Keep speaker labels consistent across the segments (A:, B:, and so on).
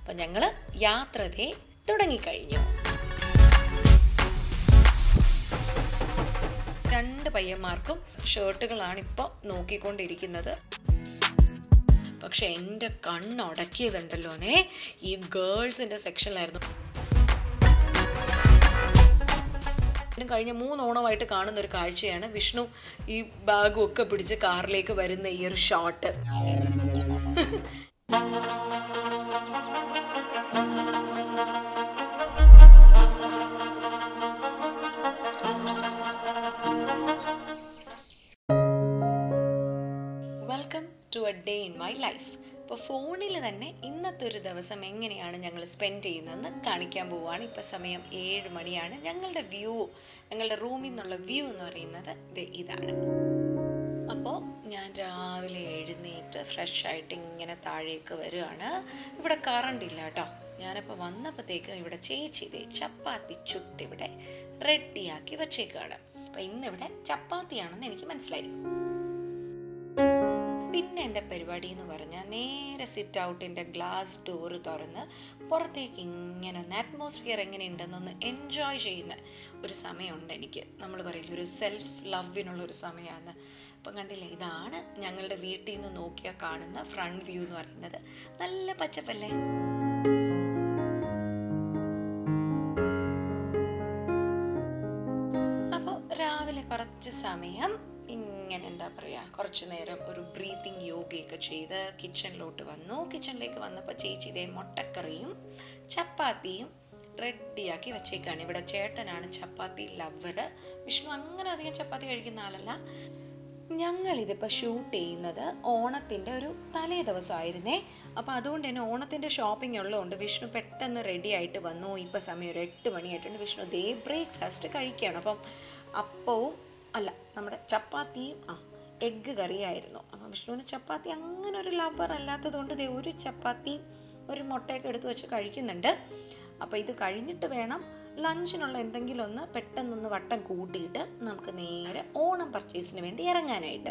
A: അപ്പം ഞങ്ങൾ യാത്രതയെ തുടങ്ങിക്കഴിഞ്ഞു രണ്ട് പയ്യന്മാർക്കും ഷർട്ടുകളാണ് ഇപ്പോൾ നോക്കിക്കൊണ്ടിരിക്കുന്നത് പക്ഷെ എൻ്റെ കണ്ണുടക്കിയതുണ്ടല്ലോന്നേ ഈ ഗേൾസിൻ്റെ സെക്ഷനിലായിരുന്നു ഇതിനും കഴിഞ്ഞ മൂന്നോണമായിട്ട് കാണുന്ന ഒരു കാഴ്ചയാണ് വിഷ്ണു ഈ ബാഗും ഒക്കെ പിടിച്ച് കാറിലേക്ക് വരുന്ന ഈ ഒരു shot welcome to a day in my life ഇപ്പോൾ ഫോണിൽ തന്നെ ഇന്നത്തെ ഒരു ദിവസം എങ്ങനെയാണ് ഞങ്ങൾ സ്പെൻഡ് ചെയ്യുന്നതെന്ന് കാണിക്കാൻ പോവുകയാണ് ഇപ്പോൾ സമയം ഏഴ് മണിയാണ് ഞങ്ങളുടെ വ്യൂ ഞങ്ങളുടെ റൂമിൽ നിന്നുള്ള വ്യൂ എന്ന് പറയുന്നത് ദേ ഇതാണ് അപ്പോൾ ഞാൻ രാവിലെ എഴുന്നേറ്റ് ഫ്രഷ് ആയിട്ട് ഇങ്ങനെ താഴേക്ക് വരികയാണ് ഇവിടെ കറണ്ട് ഇല്ല കേട്ടോ ഞാനപ്പോൾ വന്നപ്പോഴത്തേക്കും ഇവിടെ ചേച്ചി ഇതേ ചപ്പാത്തി ചുട്ടിവിടെ റെഡിയാക്കി വച്ചേക്കാണ് അപ്പം ഇന്നിവിടെ ചപ്പാത്തിയാണെന്ന് എനിക്ക് മനസ്സിലായി പിന്നെ എൻ്റെ പരിപാടി എന്ന് പറഞ്ഞാൽ നേരെ സിറ്റ് ഔട്ടിൻ്റെ ഗ്ലാസ് ഡോറ് തുറന്ന് പുറത്തേക്ക് ഇങ്ങനെ ഒന്ന് അറ്റ്മോസ്ഫിയർ എങ്ങനെയുണ്ടെന്നൊന്ന് എൻജോയ് ചെയ്യുന്ന ഒരു സമയമുണ്ട് എനിക്ക് നമ്മൾ പറയില്ല ഒരു സെൽഫ് ലവിനുള്ള ഒരു സമയമാണ് അപ്പം കണ്ടില്ലേ ഇതാണ് ഞങ്ങളുടെ വീട്ടിൽ നിന്ന് നോക്കിയാൽ കാണുന്ന ഫ്രണ്ട് വ്യൂ എന്ന് പറയുന്നത് നല്ല പച്ചപ്പല്ലേ അപ്പോൾ രാവിലെ കുറച്ച് സമയം ഇങ്ങനെ എന്താ പറയുക കുറച്ച് നേരം ഒരു ബ്രീത്തിങ് യോഗയൊക്കെ ചെയ്ത് കിച്ചണിലോട്ട് വന്നു കിച്ചണിലേക്ക് വന്നപ്പോൾ ചേച്ചി ഇതേ മുട്ടക്കറിയും ചപ്പാത്തിയും റെഡിയാക്കി വെച്ചേക്കാണ് ഇവിടെ ചേട്ടനാണ് ചപ്പാത്തി ലവർ വിഷ്ണു അങ്ങനെ അധികം ചപ്പാത്തി കഴിക്കുന്ന ആളല്ല ഞങ്ങൾ ഇതിപ്പോൾ ഷൂട്ട് ചെയ്യുന്നത് ഓണത്തിൻ്റെ ഒരു തലേ ദിവസമായിരുന്നേ അപ്പോൾ അതുകൊണ്ട് തന്നെ ഓണത്തിൻ്റെ ഷോപ്പിംഗ് ഉള്ളതുകൊണ്ട് വിഷ്ണു പെട്ടെന്ന് റെഡി ആയിട്ട് വന്നു ഇപ്പോൾ സമയം ഒരു എട്ട് മണിയായിട്ടുണ്ട് വിഷ്ണു ദേ ബ്രേക്ക്ഫാസ്റ്റ് കഴിക്കുകയാണ് അപ്പം അപ്പവും അല്ല നമ്മുടെ ചപ്പാത്തിയും ആ എഗ്ഗ് കറിയായിരുന്നു അപ്പം വിഷ്ണുവിന് ചപ്പാത്തി അങ്ങനെ ഒരു ലവർ അല്ലാത്തത് കൊണ്ട് ദേ ഒരു ചപ്പാത്തിയും ഒരു മുട്ടയൊക്കെ എടുത്ത് വെച്ച് കഴിക്കുന്നുണ്ട് അപ്പോൾ ഇത് കഴിഞ്ഞിട്ട് വേണം ലഞ്ചിനുള്ള എന്തെങ്കിലും ഒന്ന് പെട്ടെന്നൊന്ന് വട്ടം കൂട്ടിയിട്ട് നമുക്ക് നേരെ ഓണം പർച്ചേസിന് വേണ്ടി ഇറങ്ങാനായിട്ട്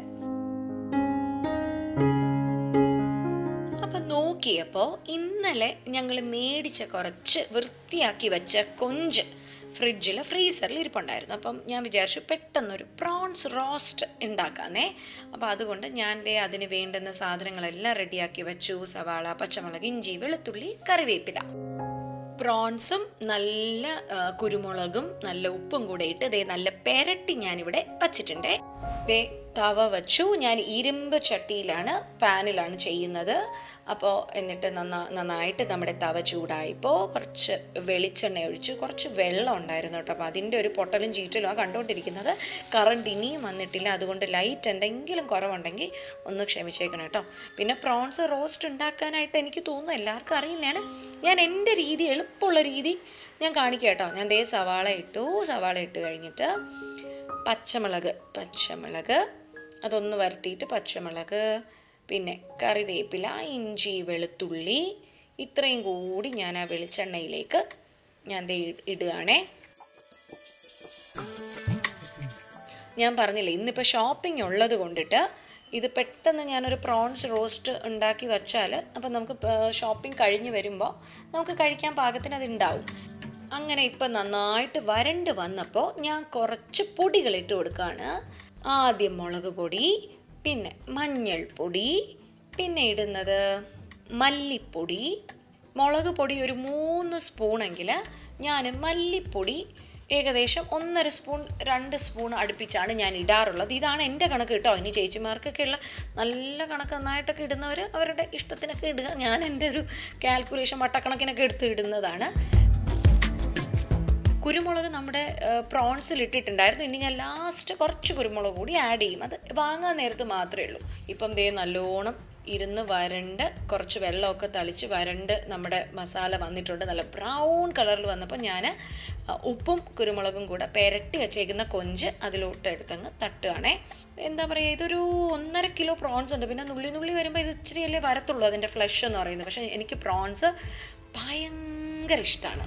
A: അപ്പൊ നോക്കിയപ്പോ ഇന്നലെ ഞങ്ങൾ മേടിച്ച കുറച്ച് വൃത്തിയാക്കി വെച്ച കൊഞ്ച് ഫ്രിഡ്ജിൽ ഫ്രീസറിൽ ഇരിപ്പുണ്ടായിരുന്നു അപ്പം ഞാൻ വിചാരിച്ചു പെട്ടെന്നൊരു പ്രോൺസ് റോസ്റ്റ് ഉണ്ടാക്കാന്നേ അപ്പം അതുകൊണ്ട് ഞാൻ ദേ അതിന് വേണ്ടുന്ന സാധനങ്ങളെല്ലാം റെഡിയാക്കി വെച്ചു സവാള പച്ചമുളക് ഇഞ്ചി വെളുത്തുള്ളി കറിവേപ്പില പ്രോൺസും നല്ല ആ, കുരുമുളകും നല്ല ഉപ്പും കൂടെ ഇട്ട് ദേ നല്ല പെരട്ടി ഞാനിവിടെ വച്ചിട്ടുണ്ട് ദേ തവ വച്ചു ഞാൻ ഇരുമ്പ് ചട്ടിയിലാണ് പാനിലാണ് ചെയ്യുന്നത് അപ്പോൾ എന്നിട്ട് നന്നാ നന്നായിട്ട് നമ്മുടെ തവ ചൂടായപ്പോൾ കുറച്ച് വെളിച്ചെണ്ണ ഒഴിച്ചു കുറച്ച് വെള്ളം ഉണ്ടായിരുന്നു കേട്ടോ അപ്പോൾ അതിൻ്റെ ഒരു പൊട്ടലും ചീറ്റലും ആ കണ്ടുകൊണ്ടിരിക്കുന്നത് കറണ്ട് ഇനിയും വന്നിട്ടില്ല അതുകൊണ്ട് ലൈറ്റ് എന്തെങ്കിലും കുറവുണ്ടെങ്കിൽ ഒന്ന് ക്ഷമിച്ചേക്കണം കേട്ടോ പിന്നെ പ്രോൺസ് റോസ്റ്റ് ഉണ്ടാക്കാനായിട്ട് എനിക്ക് തോന്നുന്നു എല്ലാവർക്കും അറിയുന്നതാണ് ഞാൻ എൻ്റെ രീതി എളുപ്പമുള്ള രീതി ഞാൻ കാണിക്കാം കേട്ടോ ഞാൻ ദേ സവാള ഇട്ടു സവാള ഇട്ട് കഴിഞ്ഞിട്ട് പച്ചമുളക് പച്ചമുളക് അതൊന്ന് വരട്ടിയിട്ട് പച്ചമുളക് പിന്നെ കറിവേപ്പില ഇഞ്ചി വെളുത്തുള്ളി ഇത്രയും കൂടി ഞാൻ ആ വെളിച്ചെണ്ണയിലേക്ക് ഞാൻ ദേ ഇ- ഇടുകയാണേ ഞാൻ പറഞ്ഞില്ലേ ഇന്നിപ്പോൾ ഷോപ്പിംഗ് ഉള്ളത് കൊണ്ടിട്ട് ഇത് പെട്ടെന്ന് ഞാനൊരു പ്രോൺസ് റോസ്റ്റ് ഉണ്ടാക്കി വെച്ചാൽ അപ്പം നമുക്ക് ഷോപ്പിംഗ് കഴിഞ്ഞ് വരുമ്പോൾ നമുക്ക് കഴിക്കാൻ പാകത്തിന് അത് ഉണ്ടാവും അങ്ങനെ ഇപ്പം നന്നായിട്ട് വരണ്ട് വന്നപ്പോൾ ഞാൻ കുറച്ച് പൊടികൾ ഇട്ട് കൊടുക്കുകയാണ് ആദ്യം മുളക് പൊടി പിന്നെ മഞ്ഞൾപ്പൊടി പിന്നെ ഇടുന്നത് മല്ലിപ്പൊടി മുളക് പൊടി ഒരു മൂന്ന് സ്പൂണെങ്കിൽ ഞാൻ മല്ലിപ്പൊടി ഏകദേശം ഒന്നര സ്പൂൺ രണ്ട് സ്പൂൺ അടുപ്പിച്ചാണ് ഞാൻ ഇടാറുള്ളത് ഇതാണ് എൻ്റെ കണക്ക് കേട്ടോ ഇനി ചേച്ചിമാർക്കൊക്കെ ഉള്ള നല്ല കണക്ക് നന്നായിട്ടൊക്കെ ഇടുന്നവർ അവരുടെ ഇഷ്ടത്തിനൊക്കെ ഇടുക ഞാൻ എൻ്റെ ഒരു കാൽക്കുലേഷൻ വട്ടക്കണക്കിനൊക്കെ എടുത്ത് ഇടുന്നതാണ് കുരുമുളക് നമ്മുടെ പ്രോൺസിൽ ഇട്ടിട്ടുണ്ടായിരുന്നു ഇനി ഞാൻ ലാസ്റ്റ് കുറച്ച് കുരുമുളക് കൂടി ആഡ് ചെയ്യും അത് വാങ്ങാൻ നേരത്ത് മാത്രമേ ഉള്ളൂ ഇപ്പം ദേ നല്ലോണം ഇരുന്ന് വരണ്ട് കുറച്ച് വെള്ളമൊക്കെ തളിച്ച് വരണ്ട് നമ്മുടെ മസാല വന്നിട്ടുണ്ട് നല്ല ബ്രൗൺ കളറിൽ വന്നപ്പോൾ ഞാൻ ഉപ്പും കുരുമുളകും കൂടെ പെരട്ടി വെച്ചേക്കുന്ന കൊഞ്ച് അതിലോട്ട് എടുത്തങ്ങ് തട്ടുകയാണേ എന്താ പറയുക ഇതൊരു ഒന്നര കിലോ പ്രോൺസ് ഉണ്ട് പിന്നെ നുള്ളി നുള്ളി വരുമ്പോൾ ഇത് ഇച്ചിരിയല്ലേ വരത്തുള്ളൂ അതിൻ്റെ ഫ്ലഷ് എന്ന് പറയുന്നത് പക്ഷേ എനിക്ക് പ്രോൺസ് ഭയങ്കര ഇഷ്ടമാണ്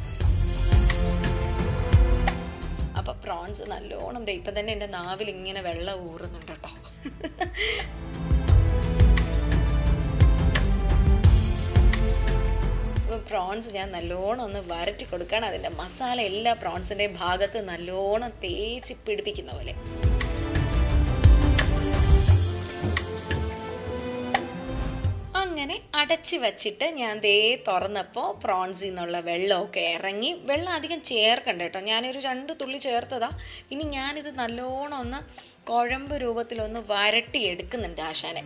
A: അപ്പൊ പ്രോൺസ് നല്ലോണം ദേ ഇപ്പം തന്നെ എൻ്റെ നാവിൽ ഇങ്ങനെ വെള്ളം ഊറുന്നുണ്ട് കേട്ടോ അപ്പോൾ പ്രോൺസ് ഞാൻ നല്ലോണം ഒന്ന് വരട്ടി കൊടുക്കണം അതിൻ്റെ മസാല എല്ലാ പ്രോൺസിൻ്റെയും ഭാഗത്ത് നല്ലോണം തേച്ച് പിടിപ്പിക്കുന്ന പോലെ അങ്ങനെ അടച്ച് വച്ചിട്ട് ഞാൻ ദേ തുറന്നപ്പോൾ പ്രോൺസിൽ നിന്നുള്ള വെള്ളമൊക്കെ ഇറങ്ങി വെള്ളം അധികം ചേർക്കണ്ട കേട്ടോ ഞാനൊരു രണ്ട് തുള്ളി ചേർത്തതാ ഇനി ഞാനിത് നല്ലോണം ഒന്ന് കുഴമ്പ് രൂപത്തിലൊന്ന് വരട്ടി എടുക്കുന്നുണ്ട് ആശാനെ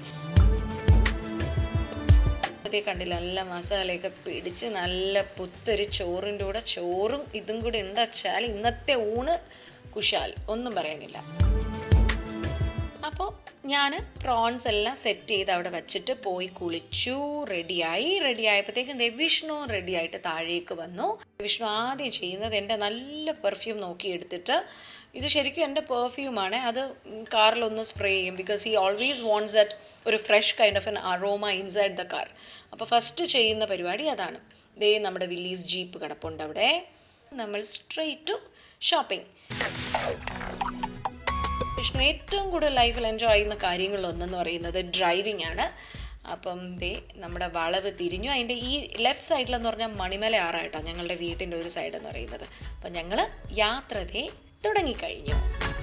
A: അതേ കണ്ടില്ല നല്ല മസാലയൊക്കെ പിടിച്ച് നല്ല പുത്തൊരു ചോറിൻ്റെ കൂടെ ചോറും ഇതും കൂടി ഉണ്ടച്ചാൽ ഇന്നത്തെ ഊണ് കുശാൽ ഒന്നും പറയാനില്ല അപ്പോൾ ഞാൻ പ്രോൺസ് എല്ലാം സെറ്റ് ചെയ്ത് അവിടെ വെച്ചിട്ട് പോയി കുളിച്ചു റെഡിയായി റെഡി ആയപ്പോഴത്തേക്കും ദേ വിഷ്ണു റെഡി ആയിട്ട് താഴേക്ക് വന്നു വിഷ്ണു ആദ്യം ചെയ്യുന്നത് എൻ്റെ നല്ല പെർഫ്യൂം നോക്കി എടുത്തിട്ട് ഇത് ശരിക്കും എൻ്റെ പെർഫ്യൂമാണ് അത് കാറിലൊന്ന് സ്പ്രേ ചെയ്യും because he always wants that ഒരു fresh kind of an aroma inside the car അപ്പോൾ ഫസ്റ്റ് ചെയ്യുന്ന പരിപാടി അതാണ് ദേ നമ്മുടെ വില്ലീസ് ജീപ്പ് കിടപ്പുണ്ട് അവിടെ നമ്മൾ സ്ട്രെയിറ്റ് ടു ഷോപ്പിംഗ് വിഷ്ണു ഏറ്റവും കൂടുതൽ ലൈഫിൽ എൻജോയ് ചെയ്യുന്ന കാര്യങ്ങളിൽ ഒന്നെന്ന് പറയുന്നത് ഡ്രൈവിംഗ് ആണ് അപ്പം ദേ നമ്മുടെ വളവ് തിരിഞ്ഞു അതിൻ്റെ ഈ ലെഫ്റ്റ് സൈഡിലെന്ന് പറഞ്ഞാൽ മണിമല ആറായിട്ടോ ഞങ്ങളുടെ വീട്ടിൻ്റെ ഒരു സൈഡ് എന്ന് പറയുന്നത് അപ്പം ഞങ്ങൾ യാത്ര ദേ തുടങ്ങിക്കഴിഞ്ഞു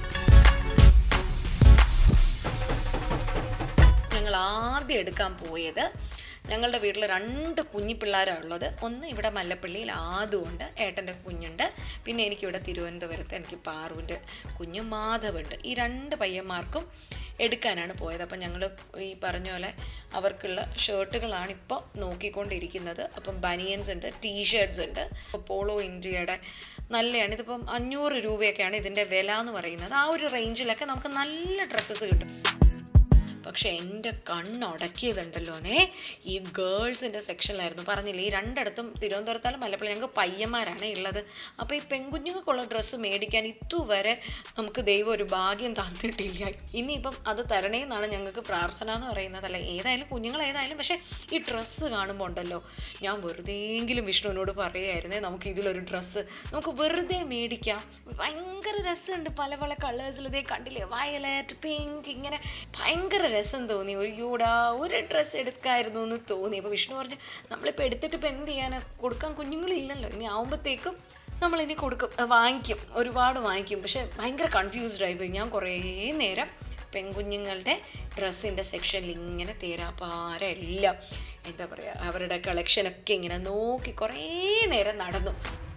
A: ഞങ്ങൾ ആദ്യം എടുക്കാൻ പോയത് ഞങ്ങളുടെ വീട്ടിൽ രണ്ട് കുഞ്ഞി പിള്ളേരാണ് ഉള്ളത് ഒന്ന് ഇവിടെ മല്ലപ്പള്ളിയിൽ ആദുണ്ട് ഏട്ടൻ്റെ കുഞ്ഞുണ്ട് പിന്നെ എനിക്കിവിടെ തിരുവനന്തപുരത്ത് എനിക്ക് പാറുവിൻ്റെ കുഞ്ഞ് മാധവുണ്ട് ഈ രണ്ട് പയ്യന്മാർക്കും എടുക്കാനാണ് പോയത് അപ്പം ഞങ്ങൾ ഈ പറഞ്ഞ പോലെ അവർക്കുള്ള ഷർട്ടുകളാണ് ഇപ്പോൾ നോക്കിക്കൊണ്ടിരിക്കുന്നത് അപ്പം ബനിയൻസ് ഉണ്ട് ടീഷർട്ട്സ് ഉണ്ട് പോളോ ഇന്ത്യയുടെ നല്ലതാണ് ഇതിപ്പം അഞ്ഞൂറ് രൂപയൊക്കെയാണ് ഇതിൻ്റെ വില എന്ന് പറയുന്നത് ആ ഒരു റേഞ്ചിലൊക്കെ നമുക്ക് നല്ല ഡ്രസ്സസ് കിട്ടും പക്ഷെ എൻ്റെ കണ്ണുടക്കിയതുണ്ടല്ലോന്നേ ഈ ഗേൾസിൻ്റെ സെക്ഷനിലായിരുന്നു പറഞ്ഞില്ലേ ഈ രണ്ടിടത്തും തിരുവനന്തപുരത്താലും മലപ്പുറം ഞങ്ങൾക്ക് പയ്യന്മാരാണ് ഉള്ളത് അപ്പോൾ ഈ പെൺകുഞ്ഞുങ്ങൾക്കുള്ള ഡ്രസ്സ് മേടിക്കാൻ ഇതുവരെ നമുക്ക് ദൈവം ഒരു ഭാഗ്യം തന്നിട്ടില്ല ഇനിയിപ്പം അത് തരണേ എന്നാണ് ഞങ്ങൾക്ക് പ്രാർത്ഥന എന്ന് പറയുന്നത് അല്ല ഏതായാലും കുഞ്ഞുങ്ങൾ ഏതായാലും പക്ഷേ ഈ ഡ്രസ്സ് കാണുമ്പോൾ ഉണ്ടല്ലോ ഞാൻ വെറുതെയെങ്കിലും വിഷ്ണുവിനോട് പറയുമായിരുന്നേ നമുക്ക് ഇതിലൊരു ഡ്രസ്സ് നമുക്ക് വെറുതെ മേടിക്കാം ഭയങ്കര രസമുണ്ട് പല പല കളേഴ്സിൽ ഇതേ കണ്ടില്ലേ വയലറ്റ് പിങ്ക് ഇങ്ങനെ ഭയങ്കര രസം തോന്നി ഒരു യൂടാ ഒരു ഡ്രസ്സ് എടുക്കായിരുന്നു എന്ന് തോന്നി അപ്പോൾ വിഷ്ണു പറഞ്ഞു നമ്മളിപ്പോൾ എടുത്തിട്ട് ഇപ്പം എന്ത് ചെയ്യാനാ കൊടുക്കാൻ കുഞ്ഞുങ്ങളില്ലല്ലോ ഇനി ആവുമ്പോഴത്തേക്കും നമ്മൾ ഇനി കൊടുക്കും ആ, വാങ്ങിക്കും ഒരുപാട് വാങ്ങിക്കും പക്ഷെ ഭയങ്കര കൺഫ്യൂസ്ഡ് ആയിപ്പോയി ഞാൻ കുറേ നേരം പെൺകുഞ്ഞുങ്ങളുടെ ഡ്രസ്സിൻ്റെ സെക്ഷനിൽ ഇങ്ങനെ തേരാപ്പാര എല്ലാം എന്താ പറയുക അവരുടെ കളക്ഷനൊക്കെ ഇങ്ങനെ നോക്കി കുറേ നേരം നടന്നു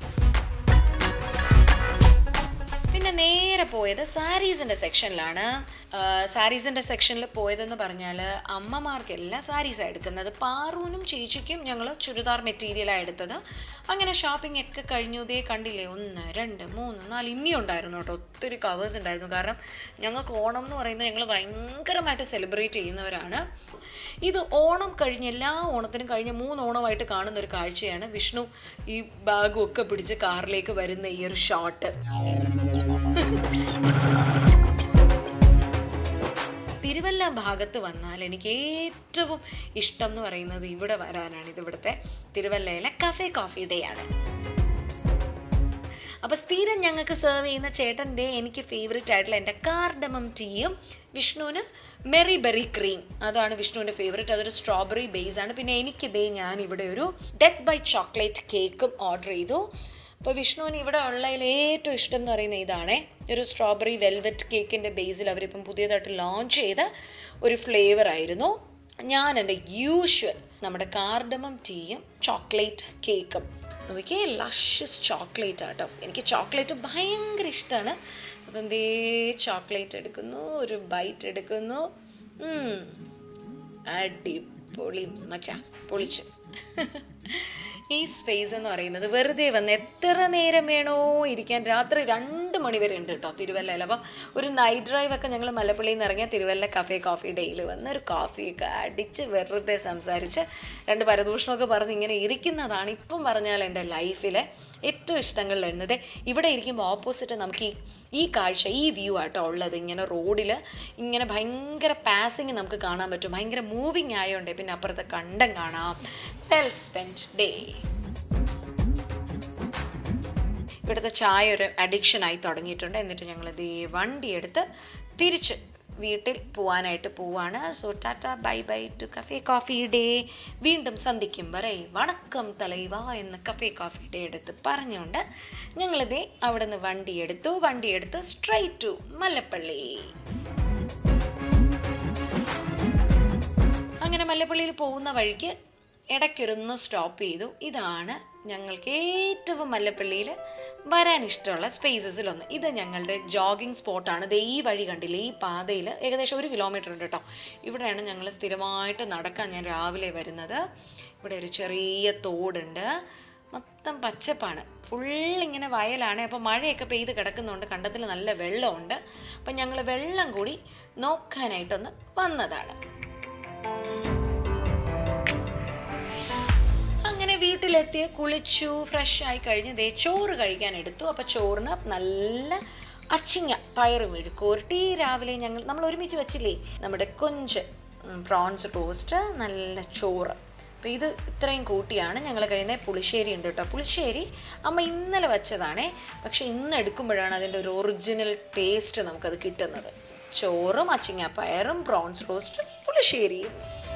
A: പിന്നെ നേരെ പോയത് സാരീസിന്റെ സെക്ഷനിലാണ് സാരീസിന്റെ സെക്ഷനിൽ പോയതെന്ന് പറഞ്ഞാൽ അമ്മമാർക്കെല്ലാം സാരീസാണ് എടുക്കുന്നത് പാറൂനും ചേച്ചിക്കും ഞങ്ങൾ ചുരിദാർ മെറ്റീരിയലാണ് എടുത്തത് അങ്ങനെ ഷോപ്പിംഗ് ഒക്കെ കഴിഞ്ഞു ദേ കണ്ടില്ലേ ഒന്ന് രണ്ട് മൂന്ന് നാല് ഇനിയും ഉണ്ടായിരുന്നു കേട്ടോ ഒത്തിരി കവേഴ്സ് ഉണ്ടായിരുന്നു കാരണം ഞങ്ങൾക്ക് ഓണം എന്ന് പറയുന്നത് ഞങ്ങൾ ഭയങ്കരമായിട്ട് സെലിബ്രേറ്റ് ചെയ്യുന്നവരാണ് ഇത് ഓണം കഴിഞ്ഞ് എല്ലാ ഓണത്തിനും കഴിഞ്ഞ മൂന്ന് ഓണമായിട്ട് കാണുന്ന ഒരു കാഴ്ചയാണ് വിഷ്ണു ഈ ബാഗും ഒക്കെ പിടിച്ച് കാറിലേക്ക് വരുന്ന ഈ ഒരു ഷോട്ട് തിരുവല്ല ഭാഗത്ത് വന്നാൽ എനിക്ക് ഏറ്റവും ഇഷ്ടം എന്ന് പറയുന്നത് ഇവിടെ വരാനാണ് ഇത് ഇവിടുത്തെ തിരുവല്ലയിലെ കഫേ കോഫി ഡേ ആണ് അപ്പൊ സ്ഥിരം ഞങ്ങൾക്ക് സെർവ് ചെയ്യുന്ന ചേട്ടൻ്റെ എനിക്ക് ഫേവറേറ്റ് ആയിട്ടുള്ള എൻ്റെ കാർഡമം ടീയും വിഷ്ണുവിന് മെറി ബെറി ക്രീം അതാണ് വിഷ്ണുവിൻ്റെ ഫേവറേറ്റ് അതൊരു സ്ട്രോബെറി ബേസ് ആണ് പിന്നെ എനിക്കിതേ ഞാൻ ഇവിടെ ഒരു ഡെത്ത് ബൈ ചോക്ലേറ്റ് കേക്കും ഓർഡർ ചെയ്തു അപ്പോൾ വിഷ്ണുവിന് ഇവിടെ ഉള്ളതിൽ ഏറ്റവും ഇഷ്ടം എന്ന് പറയുന്നത് ഇതാണേ ഒരു സ്ട്രോബെറി വെൽവെറ്റ് കേക്കിൻ്റെ ബേസിൽ അവരിപ്പം പുതിയതായിട്ട് ലോഞ്ച് ചെയ്ത ഒരു ഫ്ലേവർ ആയിരുന്നു ഞാൻ എൻ്റെ യൂഷ്വൽ നമ്മുടെ കാർഡമം ടീയും ചോക്ലേറ്റ് കേക്കും നോക്കിയേ ലഷസ് ചോക്ലേറ്റ് ആട്ടോ എനിക്ക് ചോക്ലേറ്റ് ഭയങ്കര ഇഷ്ടമാണ് അപ്പം ദേ ചോക്ലേറ്റ് എടുക്കുന്നു ഒരു ബൈറ്റ് എടുക്കുന്നു ഉം. അടിപൊളി മച്ച പൊളിച്ചു ഈ സ്പേസ് എന്ന് പറയുന്നത് വെറുതെ വന്ന് എത്ര നേരം വേണോ ഇരിക്കാൻ രാത്രി രണ്ട് മണി വരെ ഉണ്ട് കേട്ടോ തിരുവല്ലയിൽ അപ്പം ഒരു നൈറ്റ് ഡ്രൈവ് ഒക്കെ ഞങ്ങൾ മലപ്പള്ളിയിൽ നിന്ന് ഇറങ്ങിയ തിരുവല്ല കഫേ കോഫി ഡേയിൽ വന്ന് ഒരു കോഫിയൊക്കെ അടിച്ച് വെറുതെ സംസാരിച്ച് രണ്ട് പരദൂഷണമൊക്കെ പറഞ്ഞ് ഇങ്ങനെ ഇരിക്കുന്നതാണ് ഇപ്പം പറഞ്ഞാൽ എൻ്റെ ലൈഫിലെ ഏറ്റവും ഇഷ്ടങ്ങളിൽ എണ്ണത് ഇവിടെ ഇരിക്കുമ്പോൾ ഓപ്പോസിറ്റ് നമുക്ക് ഈ ഈ കാഴ്ച ഈ വ്യൂ ആട്ടോ ഉള്ളത് ഇങ്ങനെ റോഡിൽ ഇങ്ങനെ ഭയങ്കര പാസിങ് നമുക്ക് കാണാൻ പറ്റും ഭയങ്കര മൂവിങ് ആയതുകൊണ്ട് പിന്നെ അപ്പുറത്തെ കണ്ടം കാണാം വെൽ സ്പെൻഡ് ഡേ ഇവിടുത്തെ ചായ ഒരു അഡിക്ഷൻ ആയി തുടങ്ങിയിട്ടുണ്ട് എന്നിട്ട് ഞങ്ങൾ ദേ വണ്ടി എടുത്ത് തിരിച്ച് വീട്ടിൽ പോവാനായിട്ട് പോവാണ് so tata bye bye to Cafe Coffee Day വീണ്ടും സന്ധിക്കും വരെ വണക്കം തലൈവ എന്ന് കഫേ കോഫി ഡേ എടുത്ത് പറഞ്ഞുകൊണ്ട് ഞങ്ങളിതേ അവിടെ നിന്ന് വണ്ടി എടുത്തു വണ്ടി എടുത്ത് സ്ട്രൈറ്റ് ടു മല്ലപ്പള്ളി അങ്ങനെ മല്ലപ്പള്ളിയിൽ പോകുന്ന വഴിക്ക് ഇടയ്ക്കൊരൊന്ന് സ്റ്റോപ്പ് ചെയ്തു ഇതാണ് ഞങ്ങൾക്ക് ഏറ്റവും മല്ലപ്പള്ളിയിൽ വരാൻ ഇഷ്ടമുള്ള സ്പേസസിൽ ഒന്ന് ഇത് ഞങ്ങളുടെ ജോഗിങ് സ്പോട്ടാണ് ദേ ഈ വഴി കണ്ടില്ലേ ഈ പാതയിൽ ഏകദേശം ഒരു കിലോമീറ്റർ ഉണ്ട് കേട്ടോ ഇവിടെയാണ് ഞങ്ങൾ സ്ഥിരമായിട്ട് നടക്കാൻ ഞാൻ രാവിലെ വരുന്നത് ഇവിടെ ഒരു ചെറിയ തോടുണ്ട് മൊത്തം പച്ചപ്പാണ് ഫുൾ ഇങ്ങനെ വയലാണ് അപ്പോൾ മഴയൊക്കെ പെയ്ത് കിടക്കുന്നതുകൊണ്ട് കണ്ടത്തിൽ നല്ല വെള്ളമുണ്ട് അപ്പം ഞങ്ങൾ വെള്ളം കൂടി നോക്കാനായിട്ടൊന്ന് വന്നതാണ് അങ്ങനെ വീട്ടിലെത്തി കുളിച്ചു ഫ്രഷ് ആയി കഴിഞ്ഞ് ദേ ചോറ് കഴിക്കാൻ എടുത്തു അപ്പൊ ചോറിന് നല്ല അച്ചിങ്ങ പയറ് മെഴുക്കുരട്ടി രാവിലെ ഞങ്ങൾ നമ്മൾ ഒരുമിച്ച് വെച്ചില്ലേ നമ്മുടെ കൊഞ്ച് പ്രോൺസ് റോസ്റ്റ് നല്ല ചോറ് അപ്പൊ ഇത് ഇത്രയും കൂട്ടിയാണ് ഞങ്ങൾ കഴിയുന്നത് പുളിശ്ശേരി ഉണ്ട് കേട്ടോ പുളിശ്ശേരി അമ്മ ഇന്നലെ വെച്ചതാണേ പക്ഷെ ഇന്ന് എടുക്കുമ്പോഴാണ് അതിൻ്റെ ഒരു ഒറിജിനൽ ടേസ്റ്റ് നമുക്കത് കിട്ടുന്നത് ചോറും അച്ചിങ്ങ പയറും പ്രോൺസ് റോസ്റ്റ് പുളിശ്ശേരിയും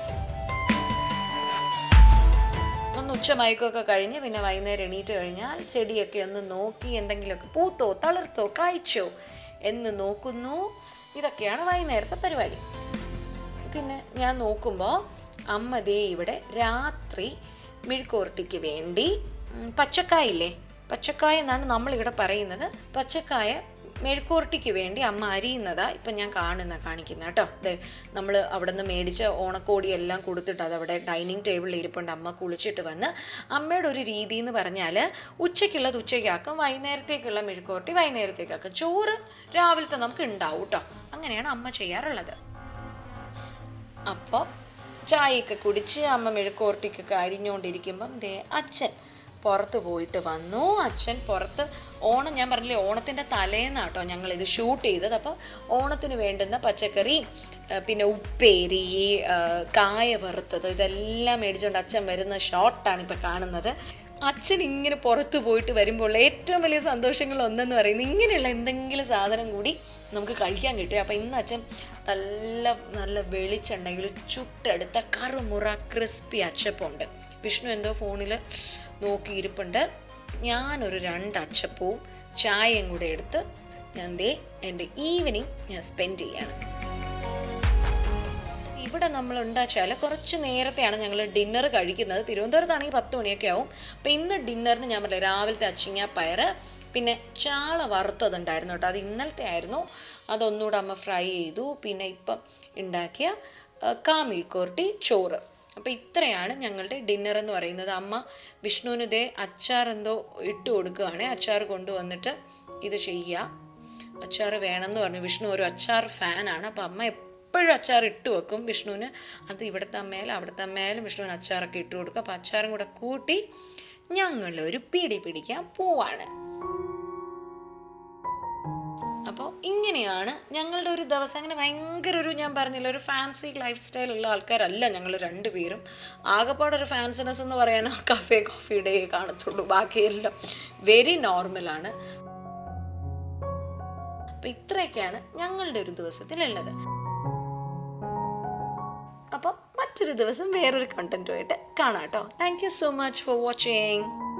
A: ഒന്ന് ഉച്ചമയക്കമൊക്കെ കഴിഞ്ഞ് പിന്നെ വൈകുന്നേരം എണീറ്റ് കഴിഞ്ഞാൽ ചെടിയൊക്കെ ഒന്ന് നോക്കി എന്തെങ്കിലുമൊക്കെ പൂത്തോ തളിർത്തോ കായ്ച്ചോ എന്ന് നോക്കുന്നു ഇതൊക്കെയാണ് വൈകുന്നേരത്തെ പരിപാടി പിന്നെ ഞാൻ നോക്കുമ്പോൾ അമ്മ ദേ ഇവിടെ രാത്രി മെഴുക്കുവരട്ടിക്ക് വേണ്ടി ഉം, പച്ചക്കായ ഇല്ലേ പച്ചക്കായ എന്നാണ് നമ്മൾ ഇവിടെ പറയുന്നത് പച്ചക്കായ മെഴുക്കുവരട്ടിക്ക് വേണ്ടി അമ്മ അരിയുന്നതാ ഇപ്പൊ ഞാൻ കാണുന്ന കാണിക്കുന്ന കേട്ടോ ദേ നമ്മൾ അവിടെ നിന്ന് മേടിച്ച ഓണക്കോടി എല്ലാം കൊടുത്തിട്ട് അത് അവിടെ ഡൈനിങ് ടേബിളിൽ ഇരിപ്പുണ്ട് അമ്മ കുളിച്ചിട്ട് വന്ന് അമ്മയുടെ ഒരു രീതി എന്ന് പറഞ്ഞാൽ ഉച്ചയ്ക്കുള്ളത് ഉച്ചയ്ക്കാക്കും വൈകുന്നേരത്തേക്കുള്ള മെഴുക്കുവരട്ടി വൈകുന്നേരത്തേക്കാക്കും ചോറ് രാവിലത്തെ നമുക്ക് ഉണ്ടാവും കേട്ടോ അങ്ങനെയാണ് അമ്മ ചെയ്യാറുള്ളത് അപ്പോൾ ചായയൊക്കെ കുടിച്ച് അമ്മ മെഴുക്കോർട്ടിക്കൊക്കെ അരിഞ്ഞുകൊണ്ടിരിക്കുമ്പം ദേ അച്ഛൻ പുറത്ത് പോയിട്ട് വന്നു അച്ഛൻ പുറത്ത് ഓണം ഞാൻ പറഞ്ഞില്ലേ ഓണത്തിന്റെ തലേന്നാട്ടോ ഞങ്ങൾ ഇത് ഷൂട്ട് ചെയ്തത് അപ്പോൾ ഓണത്തിന് വേണ്ടുന്ന പച്ചക്കറി ആ, പിന്നെ ഉപ്പേരി ആ, കായ വറുത്തത് ഇതെല്ലാം മേടിച്ചുകൊണ്ട് അച്ഛൻ വരുന്ന ഷോട്ടാണ് ഇപ്പൊ കാണുന്നത് അച്ഛൻ ഇങ്ങനെ പുറത്തു പോയിട്ട് വരുമ്പോൾ ഏറ്റവും വലിയ സന്തോഷങ്ങൾ ഒന്നെന്ന് പറയുന്നത് ഇങ്ങനെയുള്ള എന്തെങ്കിലും സാധനം കൂടി നമുക്ക് കഴിക്കാൻ കിട്ടും അപ്പൊ ഇന്ന് അച്ഛൻ നല്ല നല്ല വെളിച്ചുണ്ടെങ്കിൽ ചുട്ടെടുത്ത കറുമുറ ക്രിസ്പി അച്ചപ്പമുണ്ട് വിഷ്ണു എന്തോ ഫോണിൽ നോക്കിയിരിപ്പുണ്ട് ഞാനൊരു രണ്ട് അച്ചപ്പവും ചായയും കൂടെ എടുത്ത് ഞാൻ ദേ എൻ്റെ ഈവനിങ് ഞാൻ സ്പെൻഡ് ചെയ്യാണ് ഇവിടെ നമ്മൾ ഉണ്ടാച്ചാൽ കുറച്ച് നേരത്തെയാണ് ഞങ്ങൾ ഡിന്നർ കഴിക്കുന്നത് തിരുവനന്തപുരത്താണെങ്കിൽ പത്ത് മണിയൊക്കെ ആവും അപ്പൊ ഇന്ന് ഡിന്നറിന് ഞാൻ പറഞ്ഞില്ല രാവിലത്തെ അച്ചിങ്ങ പയറ് പിന്നെ ചാള വറുത്തതുണ്ടായിരുന്നു കേട്ടോ അത് ഇന്നലത്തെ ആയിരുന്നു അതൊന്നുകൂടെ അമ്മ ഫ്രൈ ചെയ്തു പിന്നെ ഇപ്പം ഉണ്ടാക്കിയ ആ, കാമിഴ്ക്കോർട്ടി ചോറ് അപ്പൊ ഇത്രയാണ് ഞങ്ങളുടെ ഡിന്നർ എന്ന് പറയുന്നത് അമ്മ വിഷ്ണുവിന് ഇതേ അച്ചാർ എന്തോ ഇട്ട് കൊടുക്കുകയാണ് അച്ചാർ കൊണ്ടുവന്നിട്ട് ഇത് ചെയ്യുക അച്ചാർ വേണം എന്ന് പറഞ്ഞു വിഷ്ണു ഒരു അച്ചാർ ഫാനാണ് അപ്പൊ അമ്മ എപ്പോഴും അച്ചാർ ഇട്ട് വെക്കും വിഷ്ണുവിന് അത് ഇവിടുത്തെ അമ്മയാലും അവിടുത്തെ അമ്മയാലും വിഷ്ണുവിന് അച്ചാറൊക്കെ ഇട്ട് കൊടുക്കും അപ്പൊ അച്ചാറും കൂടെ കൂട്ടി ഞങ്ങൾ ഒരു പിടി പിടിക്കാൻ പോവാണ് അപ്പോൾ ഇങ്ങനെയാണ് ഞങ്ങളുടെ ഒരു ദിവസം അങ്ങനെ ഭയങ്കര ഒരു ഞാൻ പറഞ്ഞില്ല ഒരു ഫാൻസി ലൈഫ് സ്റ്റൈൽ ഉള്ള ആൾക്കാരല്ല ഞങ്ങൾ രണ്ടുപേരും ആകെപ്പാടെ ഒരു ഫാൻസിനെസ് എന്ന് പറയാനോ കഫേ കോഫി ഡേ കാണത്തുള്ളൂ ബാക്കിയെല്ലാം വെരി നോർമലാണ് അപ്പൊ ഇത്രയൊക്കെയാണ് ഞങ്ങളുടെ ഒരു ദിവസത്തിലുള്ളത് അപ്പോൾ മറ്റൊരു ദിവസം വേറൊരു കണ്ടന്റുമായിട്ട് കാണാം കേട്ടോ thank you so much for watching